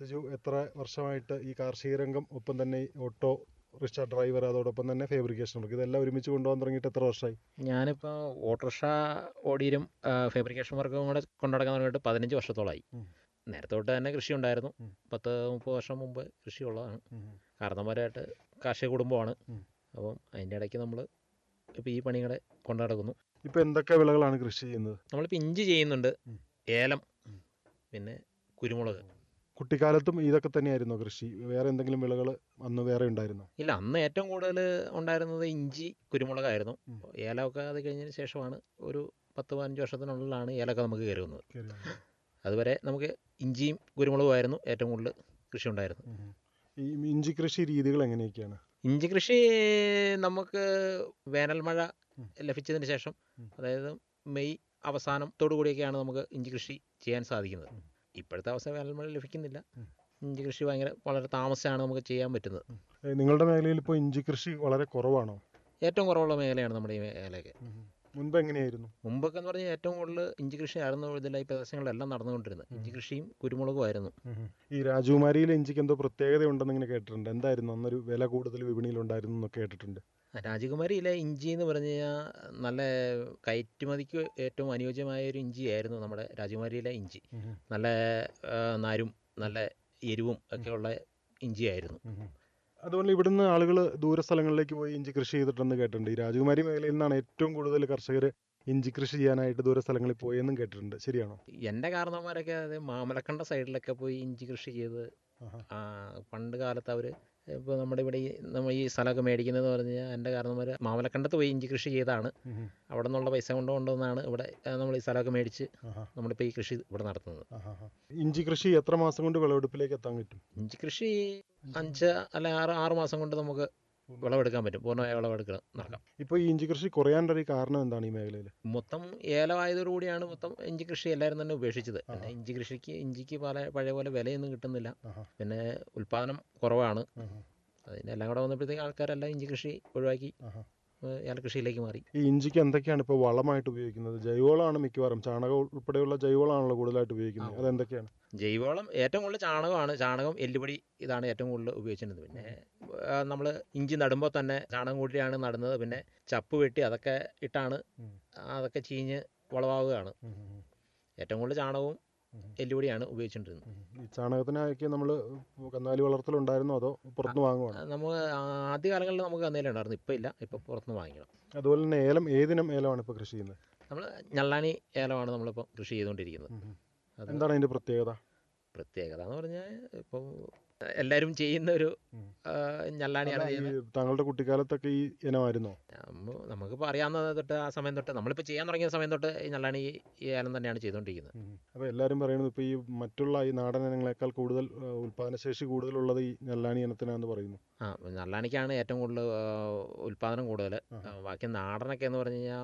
സിജു എത്ര വർഷമായിട്ട് ഈ കാർഷിക രംഗം ഒപ്പം തന്നെ ഈ ഓട്ടോ റിക്ഷ ഡ്രൈവർ അതോടൊപ്പം തന്നെ ഫാബ്രിക്കേഷൻ വർക്ക് ഇതെല്ലാം ഒരുമിച്ച് കൊണ്ടുപോകാൻ തുടങ്ങിയിട്ട് എത്ര വർഷമായി ഞാനിപ്പോൾ ഓട്ടോറിക്ഷ ഓടിയും ഫാബ്രിക്കേഷൻ വർക്കും കൂടെ കൊണ്ടുനടക്കാൻ തുടങ്ങിയിട്ട് പതിനഞ്ച് വർഷത്തോളമായി ഉം. നേരത്തെ തൊട്ട് തന്നെ കൃഷി ഉണ്ടായിരുന്നു ഉം. പത്ത് മുപ്പത് വർഷം മുമ്പ് കൃഷിയുള്ളതാണ് കാരണന്മാരായിട്ട് കാർഷിക കുടുംബമാണ് ഉം. അപ്പം അതിൻ്റെ ഇടയ്ക്ക് നമ്മൾ ഇപ്പോൾ ഈ പണികളെ കൊണ്ടു നടക്കുന്നു ഇപ്പൊ എന്തൊക്കെ വിളകളാണ് കൃഷി ചെയ്യുന്നത് നമ്മളിപ്പോൾ ഇഞ്ചി ചെയ്യുന്നുണ്ട് ഉം. ഏലം ഉം. പിന്നെ കുരുമുളക് കുട്ടിക്കാലത്തും ഇതൊക്കെ തന്നെയായിരുന്നോ കൃഷി വേറെ എന്തെങ്കിലും വിളകൾ അന്ന് വേറെ ഉണ്ടായിരുന്നോ ഇല്ല അന്ന് ഏറ്റവും കൂടുതൽ ഉണ്ടായിരുന്നത് ഇഞ്ചി കുരുമുളകായിരുന്നു ഉം. ഏലമൊക്കെ അത് കഴിഞ്ഞതിന് ശേഷമാണ് ഒരു പത്ത് പതിനഞ്ച് വർഷത്തിനുള്ളിലാണ് ഏലമൊക്കെ നമുക്ക് കയറി വന്നത് കേറി വന്നത്. അതുവരെ നമുക്ക് ഇഞ്ചിയും കുരുമുളകുമായിരുന്നു ഏറ്റവും കൂടുതൽ കൃഷി ഉണ്ടായിരുന്നത് ഉം. ഈ ഇഞ്ചി കൃഷി രീതികൾ എങ്ങനെയൊക്കെയാണ് ഇഞ്ചി കൃഷി നമുക്ക് വേനൽ മഴ ഉം. ലഭിച്ചതിന് ശേഷം ഉം. അതായത് മെയ് അവസാനത്തോടു കൂടിയൊക്കെയാണ് നമുക്ക് ഇഞ്ചി കൃഷി ചെയ്യാൻ സാധിക്കുന്നത് ഉം. ഇപ്പോഴത്തെ അവസ്ഥ വേനൽ മഴ ലഭിക്കുന്നില്ല ഉം. ഇഞ്ചി കൃഷി ഭയങ്കര വളരെ താമസിച്ചാണ് നമുക്ക് ചെയ്യാൻ പറ്റുന്നത് ഏ, നിങ്ങളുടെ മേഖലയിൽ ഇപ്പോൾ ഇഞ്ചി കൃഷി വളരെ കുറവാണോ ഏറ്റവും കുറവുള്ള മേഖലയാണ് നമ്മുടെ ഈ മേഖലയൊക്കെ മുൻപ് എങ്ങനെയായിരുന്നു മുമ്പൊക്കെ എന്ന് പറഞ്ഞാൽ ഏറ്റവും കൂടുതൽ ഇഞ്ചി കൃഷി ആയിരുന്നു ഇതിലെ ഈ പ്രദേശങ്ങളിലെല്ലാം നടന്നുകൊണ്ടിരുന്നത് ഇഞ്ചി കൃഷിയും കുരുമുളകും ആയിരുന്നു ഈ രാജകുമാരിയിലെ ഇഞ്ചിക്ക് എന്തോ പ്രത്യേകത ഉണ്ടെന്ന് ഇങ്ങനെ കേട്ടിട്ടുണ്ട് എന്തായിരുന്നു അന്നൊരു വില കൂടുതൽ വിപണിയിൽ ഉണ്ടായിരുന്നു എന്നൊക്കെ കേട്ടിട്ടുണ്ട് രാജകുമാരിയിലെ ഇഞ്ചി എന്ന് പറഞ്ഞു കഴിഞ്ഞാൽ നല്ല കയറ്റുമതിക്ക് ഏറ്റവും അനുയോജ്യമായ ഒരു ഇഞ്ചിയായിരുന്നു നമ്മുടെ രാജകുമാരിയിലെ ഇഞ്ചി നല്ല ആ, നാരും നല്ല എരിവും ഒക്കെയുള്ള ഇഞ്ചിയായിരുന്നു അതുപോലെ ഇവിടുന്ന് ആളുകൾ ദൂരസ്ഥലങ്ങളിലേക്ക് പോയി ഇഞ്ചി കൃഷി ചെയ്തിട്ടുണ്ടെന്ന് കേട്ടിട്ടുണ്ട് ഈ രാജകുമാരി മേഖലയിൽ നിന്നാണ് ഏറ്റവും കൂടുതൽ കർഷകർ ഇഞ്ചി കൃഷി ചെയ്യാനായിട്ട് ദൂരസ്ഥലങ്ങളിൽ പോയെന്നും കേട്ടിട്ടുണ്ട് ശരിയാണോ എൻ്റെ കാരണന്മാരൊക്കെ അത് മാമലക്കണ്ട സൈഡിലൊക്കെ പോയി ഇഞ്ചി കൃഷി ചെയ്ത് ആഹാ. ആ, പണ്ട് കാലത്ത് അവർ ഇപ്പോൾ നമ്മുടെ ഇവിടെ ഈ നമ്മൾ ഈ സ്ഥലമൊക്കെ മേടിക്കുന്നതെന്ന് പറഞ്ഞു കഴിഞ്ഞാൽ എൻ്റെ കാരണന്മാർ മാമലക്കണ്ടത്ത് പോയി ഇഞ്ചി കൃഷി ചെയ്താണ് ഉം. അവിടെ നിന്നുള്ള പൈസ കൊണ്ട് കൊണ്ടുവന്നാണ് ഇവിടെ ആ, നമ്മൾ ഈ സ്ഥലമൊക്കെ മേടിച്ച് ആഹാ. നമ്മളിപ്പോൾ ഈ കൃഷി ഇവിടെ നടത്തുന്നത് ആഹാ. ഇഞ്ചി കൃഷി എത്ര മാസം കൊണ്ട് വിളവെടുപ്പിലേക്ക് എത്താൻ പറ്റും ഇഞ്ചി കൃഷി അഞ്ച് അല്ല ആറ് ആറ് മാസം കൊണ്ട് നമുക്ക് വിളവെടുക്കാൻ പറ്റും പൂർണ്ണമായ വിളവെടുക്കണം നടക്കാം ഇപ്പോൾ ഈ ഇഞ്ചി കൃഷി കുറയാനൊരു കാരണം എന്താണ് ഈ മേഖലയിൽ മൊത്തം ഏലമായതോടുകൂടിയാണ് മൊത്തം ഇഞ്ചി കൃഷി എല്ലാവരും തന്നെ ഉപേക്ഷിച്ചത് പിന്നെ ഇഞ്ചി കൃഷിക്ക് ഇഞ്ചിക്ക് പല പഴയ പോലെ വിലയൊന്നും കിട്ടുന്നില്ല ആഹാ. പിന്നെ ഉൽപ്പാദനം കുറവാണ് ആഹാ. അതിനെല്ലാം കൂടെ വന്നപ്പോഴത്തേക്ക് ആൾക്കാരെല്ലാം ഇഞ്ചി കൃഷി ഒഴിവാക്കി ആഹാ. ഏഹ് ഏലകൃഷിയിലേക്ക് മാറി ഈ ഇഞ്ചിക്ക് എന്തൊക്കെയാണ് ഇപ്പോൾ വളമായിട്ട് ഉപയോഗിക്കുന്നത് ജൈവവളമാണ് മിക്കവാറും ചാണകം ഉൾപ്പെടെയുള്ള ജൈവവളമാണല്ലോ കൂടുതലായിട്ട് ഉപയോഗിക്കുന്നത് അതെന്തൊക്കെയാണ് ജൈവവളം ഏറ്റവും കൂടുതൽ ചാണകമാണ് ചാണകം എല്ലുപൊടി ഇതാണ് ഏറ്റവും കൂടുതൽ ഉപയോഗിച്ചിരുന്നത് പിന്നെ നമ്മൾ ഇഞ്ചി നടുമ്പോൾ തന്നെ ചാണകം കൂട്ടിയാണ് നടുന്നത് പിന്നെ ചപ്പ് വെട്ടി അതൊക്കെ ഇട്ടാണ് ഉം. അതൊക്കെ ചീഞ്ഞ് വളമാവുകയാണ് ഉം, ഉം, ഉം. ഏറ്റവും കൂടുതൽ ചാണകവും ഉം. എല്ലുപൊടിയാണ് ഉപയോഗിച്ചുകൊണ്ടിരുന്നത് ഉം. ഈ ചാണകത്തിനൊക്കെ നമ്മൾ കന്നാലി വളർത്തലുണ്ടായിരുന്നോ അതോ പുറത്തുനിന്ന് വാങ്ങുവാണോ നമുക്ക് ആദ്യ കാലങ്ങളിൽ നമുക്ക് അന്നേരം ഉണ്ടായിരുന്നു ഇപ്പം ഇല്ല ഇപ്പം പുറത്തുനിന്ന് വാങ്ങിക്കണം അതുപോലെ തന്നെ ഏലം ഏതിനം ഏലമാണ് ഇപ്പോൾ കൃഷി ചെയ്യുന്നത് നമ്മൾ ഞള്ളാനി ഏലമാണ് നമ്മളിപ്പോൾ കൃഷി ചെയ്തുകൊണ്ടിരിക്കുന്നത് ഉം, ഉം. അത് എന്താണ് അതിന്റെ പ്രത്യേകത പ്രത്യേകത എന്ന് പറഞ്ഞാൽ ഇപ്പോൾ എല്ലാവരും ചെയ്യുന്ന ഒരു ഉം. ആ, ഞള്ളാണിയാണ് അല്ല, ഈ ചെയ്യുന്നത് താങ്കളുടെ കുട്ടിക്കാലത്തൊക്കെ ഈ ഇനമായിരുന്നോ നമ്മ- നമുക്കിപ്പോൾ അറിയാവുന്നത് തൊട്ട് ആ സമയം തൊട്ട് നമ്മളിപ്പോൾ ചെയ്യാൻ തുടങ്ങിയ സമയം തൊട്ട് ഈ ഞള്ളാണി ഈ ഏലം തന്നെയാണ് ചെയ്തുകൊണ്ടിരിക്കുന്നത് അപ്പോൾ എല്ലാവരും പറയുന്നത് ഇപ്പോൾ ഈ മറ്റുള്ള ഈ നാടൻ ഇനങ്ങളെക്കാൾ കൂടുതൽ ആ, ഉൽപ്പാദനശേഷി കൂടുതലുള്ളത് ഈ നെല്ലാണി ഇനത്തിനാന്ന് പറയുന്നു ആ ഞള്ളാണിക്കാണ് ഏറ്റവും കൂടുതൽ ആ, ഉൽപ്പാദനം കൂടുതൽ ആ, ബാക്കി നാടനൊക്കെ എന്ന് പറഞ്ഞു കഴിഞ്ഞാൽ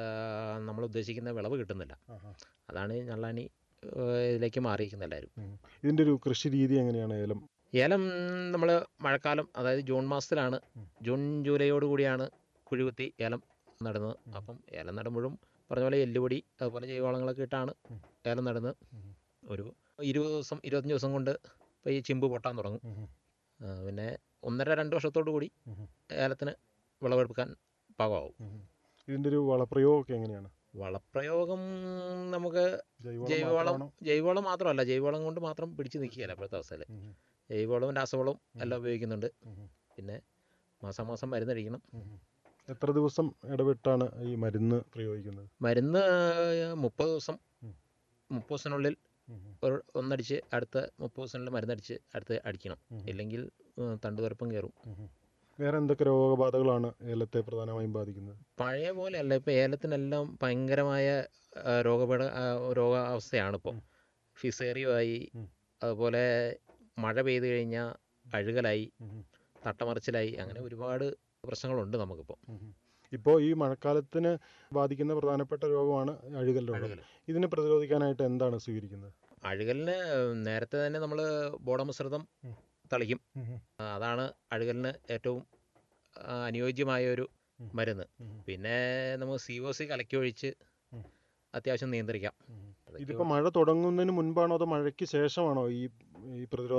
നമ്മൾ ഉദ്ദേശിക്കുന്ന വിളവ് കിട്ടുന്നില്ല ആഹാ. അതാണ് ഈ ഞള്ളാണി ആ, ഇതിലേക്ക് മാറിയിരിക്കുന്നത് എല്ലാവരും ഉം. ഇതിന്റെ ഒരു കൃഷി രീതി എങ്ങനെയാണ് ഏലം ഏലം നമ്മൾ മഴക്കാലം അതായത് ജൂൺ മാസത്തിലാണ് ഉം. ജൂൺ ജൂലൈയോട് കൂടിയാണ് കുഴികുത്തി ഏലം നടുന്നത് അപ്പം ഏലം നടുമ്പോഴും പറഞ്ഞ പോലെ എല്ലുപൊടി അതുപോലെ ജൈവവളങ്ങളൊക്കെ ഇട്ടാണ് ഉം. ഏലം നടുന്നത് ഉം. ഒരു ഇരുപത് ദിവസം ഇരുപത്തഞ്ച് ദിവസം കൊണ്ട് ഇപ്പോൾ ഈ ചിമ്പ് പൊട്ടാൻ തുടങ്ങും ഉം. ആ, പിന്നെ ഒന്നര രണ്ട് വർഷത്തോടു കൂടി ഉം. ഏലത്തിന് വിളവെടുക്കാൻ പാകമാവും ഉം. ഇതിന്റെ ഒരു വളപ്രയോഗമൊക്കെ എങ്ങനെയാണ് വളപ്രയോഗം നമുക്ക് ജൈവവളം ജൈവവളം മാത്രമാണോ? ജൈവവളം മാത്രമല്ല ജൈവവളം കൊണ്ട് മാത്രം പിടിച്ചു നിൽക്കുകയല്ല ഇപ്പോഴത്തെ അവസ്ഥയിൽ ഉം. ജൈവവളവും രാസവളവും എല്ലാം ഉപയോഗിക്കുന്നുണ്ട് ഉം. പിന്നെ മാസാമാസം മരുന്നടിക്കണം ഉം. എത്ര ദിവസം ഇടവിട്ടാണ് ഈ മരുന്ന് പ്രയോഗിക്കുന്നത് മരുന്ന് മുപ്പത് ദിവസം ഉം. മുപ്പത് ദിവസത്തിനുള്ളിൽ ഉം. ഒരു ഒന്നടിച്ച് അടുത്ത മുപ്പത് ദിവസത്തിനുള്ളിൽ മരുന്നടിച്ച് അടുത്ത് അടിക്കണം ഉം. ഇല്ലെങ്കിൽ ഏഹ്, തണ്ടുതുരപ്പം കയറും ഉം. വേറെ എന്തൊക്കെ രോഗബാധകളാണ് ഏലത്തെ പ്രധാനമായും ബാധിക്കുന്നത് പഴയ പോലെയല്ല ഇപ്പോൾ ഏലത്തിനെല്ലാം ഭയങ്കരമായ ആ, രോഗപീഠ ആ, രോഗാവസ്ഥയാണ് ഇപ്പോൾ ഉം. ഫിസേറിയമായി ഉം. അതുപോലെ മഴ പെയ്തു കഴിഞ്ഞാൽ അഴുകലായി ഉം. തട്ടമറിച്ചിലായി അങ്ങനെ ഒരുപാട് പ്രശ്നങ്ങളുണ്ട് നമുക്കിപ്പോൾ ഇപ്പോൾ ഈ മഴക്കാലത്തിന് ബാധിക്കുന്ന പ്രധാനപ്പെട്ട രോഗമാണ് അഴുകൽ രോഗം അഴുകൽ ഇതിനെ പ്രതിരോധിക്കാനായിട്ട് എന്താണ് സ്വീകരിക്കുന്നത് അഴുകലിന് നേരത്തെ തന്നെ നമ്മൾ ബോഡമിശ്രിതം ഉം. തളിക്കും ആ, അതാണ് അഴുകലിന് ഏറ്റവും ആ, അനുയോജ്യമായ ഒരു ഉം. മരുന്ന് ഉം. പിന്നെ നമുക്ക് സി ഒ സി കലക്കി ഒഴിച്ച് ഉം. അത്യാവശ്യം നിയന്ത്രിക്കാം ഇതിപ്പോൾ മഴ തുടങ്ങുന്നതിന് മുൻപാണോ അതോ മഴയ്ക്ക് ശേഷമാണോ ഈ ഈ പ്രതിരോധ